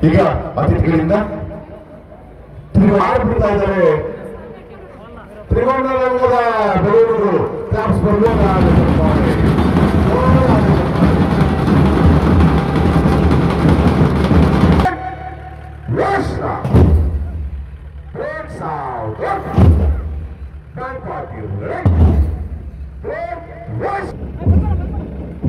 ಈಗ ಅತಿಥಿಗಳಿಂದ ತಿರುಗಿ ಆಡ್ಬಿಡ್ತಾ ಇದ್ದಾರೆ ತ್ರಿವರ್ಣರಂಗದ ಬೆಳೆಯುವುದು claps Breaks out. Back party. Break. Rush.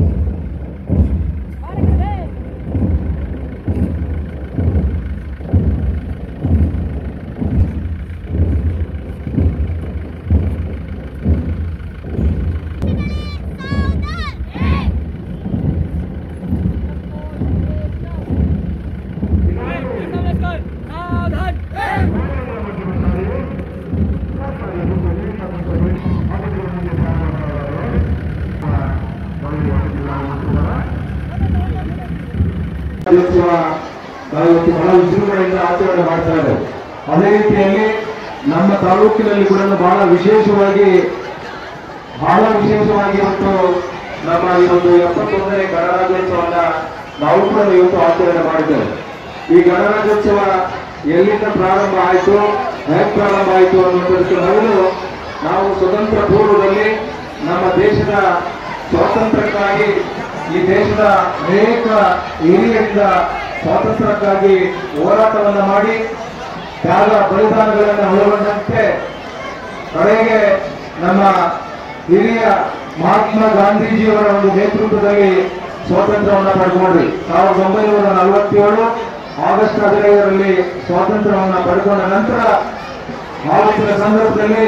ದಿವಸ ನಾವು ಇವತ್ತು ಬಹಳ ವಿಜೃಂಭಣೆಯಿಂದ ಆಚರಣೆ ಮಾಡ್ತಾ ಇದ್ದೇವೆ ಅದೇ ರೀತಿಯಲ್ಲಿ ನಮ್ಮ ತಾಲೂಕಿನಲ್ಲಿ ಕೂಡ ಬಹಳ ವಿಶೇಷವಾಗಿ ಬಹಳ ವಿಶೇಷವಾಗಿ ಇವತ್ತು ನಮ್ಮ ಇವತ್ತು ಎಪ್ಪತ್ತೊಂದನೇ ಗಣರಾಜ್ಯೋತ್ಸವನ್ನ ನಾವು ಕೂಡ ಇವತ್ತು ಆಚರಣೆ ಮಾಡಿದ್ದೇವೆ ಈ ಗಣರಾಜ್ಯೋತ್ಸವ ಎಲ್ಲಿಂದ ಪ್ರಾರಂಭ ಆಯಿತು ಹೇಗೆ ಪ್ರಾರಂಭ ಆಯಿತು ಅನ್ನೋದಕ್ಕೆ ಮೊದಲು ನಾವು ಸ್ವತಂತ್ರ ಪೂರ್ವದಲ್ಲಿ ನಮ್ಮ ದೇಶದ ಸ್ವಾತಂತ್ರ್ಯಕ್ಕಾಗಿ ಈ ದೇಶದ ಅನೇಕ ಹಿರಿಯರಿಂದ ಸ್ವಾತಂತ್ರ್ಯಕ್ಕಾಗಿ ಹೋರಾಟವನ್ನ ಮಾಡಿ ತ್ಯಾಗ ಬಲಿದಾನಗಳನ್ನು ಒಳಗೊಂಡಂತೆ ಕಡೆಗೆ ನಮ್ಮ ಹಿರಿಯ ಮಹಾತ್ಮ ಗಾಂಧೀಜಿಯವರ ಒಂದು ನೇತೃತ್ವದಲ್ಲಿ ಸ್ವಾತಂತ್ರ್ಯವನ್ನು ಪಡ್ಕೊಂಡ್ರಿ ಸಾವಿರದ ಒಂಬೈನೂರ ನಲವತ್ತೇಳು ಆಗಸ್ಟ್ ಹದಿನೈದರಲ್ಲಿ ಸ್ವಾತಂತ್ರ್ಯವನ್ನು ಪಡ್ಕೊಂಡ ನಂತರ ಆವತ್ತಿನ ಸಂದರ್ಭದಲ್ಲಿ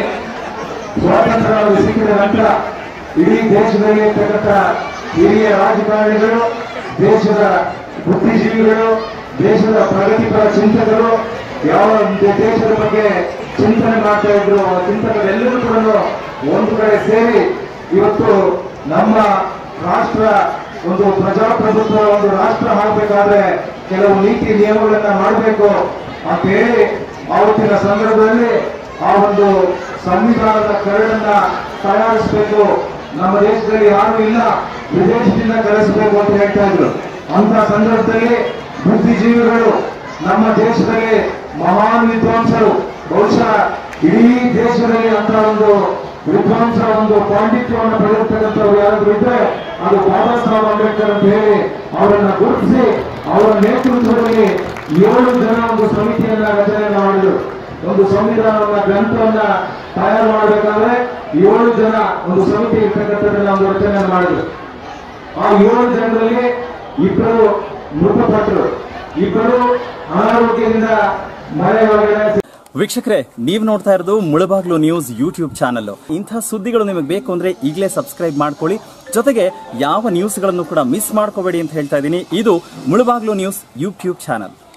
ಸ್ವಾತಂತ್ರ್ಯ ಸಿಕ್ಕಿದ ನಂತರ ಇಡೀ ದೇಶದಲ್ಲಿ ಇರ್ತಕ್ಕಂಥ ಹಿರಿಯ ರಾಜಕಾರಣಿಗಳು ದೇಶದ ಬುದ್ಧಿಜೀವಿಗಳು ದೇಶದ ಪ್ರಗತಿಪರ ಚಿಂತಕರು ಯಾವ ದೇ- ದೇಶದ ಬಗ್ಗೆ ಚಿಂತನೆ ಮಾಡ್ತಾ ಇದ್ರು ಆ ಚಿಂತಕರೆಲ್ಲರೂ ಕೂಡ ಒಂದು ಕಡೆ ಸೇರಿ ಇವತ್ತು ನಮ್ಮ ರಾಷ್ಟ್ರ ಒಂದು ಪ್ರಜಾಪ್ರಭುತ್ವ ಒಂದು ರಾಷ್ಟ್ರ ಆಗಬೇಕಾದ್ರೆ ಕೆಲವು ನೀತಿ ನಿಯಮಗಳನ್ನ ಮಾಡಬೇಕು ಅಂತ ಹೇಳಿ ಆವತ್ತಿನ ಸಂದರ್ಭದಲ್ಲಿ ಆ ಒಂದು ಸಂವಿಧಾನದ ಕರಡನ್ನ ತಯಾರಿಸಬೇಕು ನಮ್ಮ ದೇಶದಲ್ಲಿ ಯಾರು ಇಲ್ಲ ವಿದೇಶದಿಂದ ಕಳಿಸಬೇಕು ಅಂತ ಹೇಳ್ತಾ ಇದ್ರು ಅಂತ ಸಂದರ್ಭದಲ್ಲಿ ಬುದ್ಧಿಜೀವಿಗಳು ನಮ್ಮ ದೇಶದಲ್ಲಿ ಮಹಾನ್ ವಿದ್ವಾಂಸರು ಬಹುಶಃ ಇಡೀ ದೇಶದಲ್ಲಿ ಅಂತ ಒಂದು ವಿದ್ವಾಂಸರ ಒಂದು ಪಾಂಡಿತ್ಯವನ್ನು ಪಡೆದಿರ್ತಕ್ಕಂಥವ್ರು ಯಾರಾದ್ರೂ ಇದ್ರೆ ಅದು ಬಾಬಾ ಸಾಹೇಬ್ ಅಂಬೇಡ್ಕರ್ ಅಂತ ಹೇಳಿ ಅವರನ್ನ ಗುರುತಿಸಿ ಅವರ ನೇತೃತ್ವದಲ್ಲಿ ಏಳು ಜನ ಒಂದು ಸಮಿತಿಯನ್ನ ರಚನೆ ಮಾಡಿದ್ರು ಒಂದು ಸಂವಿಧಾನವನ್ನ ಗ್ರಂಥವನ್ನ ತಯಾರು ಮಾಡಬೇಕಾದ್ರೆ ಏಳು ಜನ ಒಂದು ಸಮಿತಿ ಇರ್ತಕ್ಕಂಥದ್ದನ್ನ ಒಂದು ರಚನೆ ಮಾಡಿದ್ರು ಆ ಏಳು ಜನರಲ್ಲಿ ಇಬ್ಬರು ಮೃತಪಟ್ಟರು ಇಬ್ಬರು ಅನಾರೋಗ್ಯದಿಂದ ಮನೆ ಒಳಗಡೆ ವೀಕ್ಷಕರೇ ನೀವು ನೋಡ್ತಾ ಇರೋದು ಮುಳಬಾಗ್ಲು ನ್ಯೂಸ್ ಯೂಟ್ಯೂಬ್ ಚಾನಲ್ ಇಂಥ ಸುದ್ದಿಗಳು ನಿಮಗೆ ಬೇಕು ಅಂದ್ರೆ ಈಗಲೇ ಸಬ್ಸ್ಕ್ರೈಬ್ ಮಾಡ್ಕೊಳ್ಳಿ ಜೊತೆಗೆ ಯಾವ ನ್ಯೂಸ್ಗಳನ್ನು ಕೂಡ ಮಿಸ್ ಮಾಡ್ಕೋಬೇಡಿ ಅಂತ ಹೇಳ್ತಾ ಇದ್ದೀನಿ ಇದು ಮುಳಬಾಗ್ಲು ನ್ಯೂಸ್ ಯೂಟ್ಯೂಬ್ ಚಾನಲ್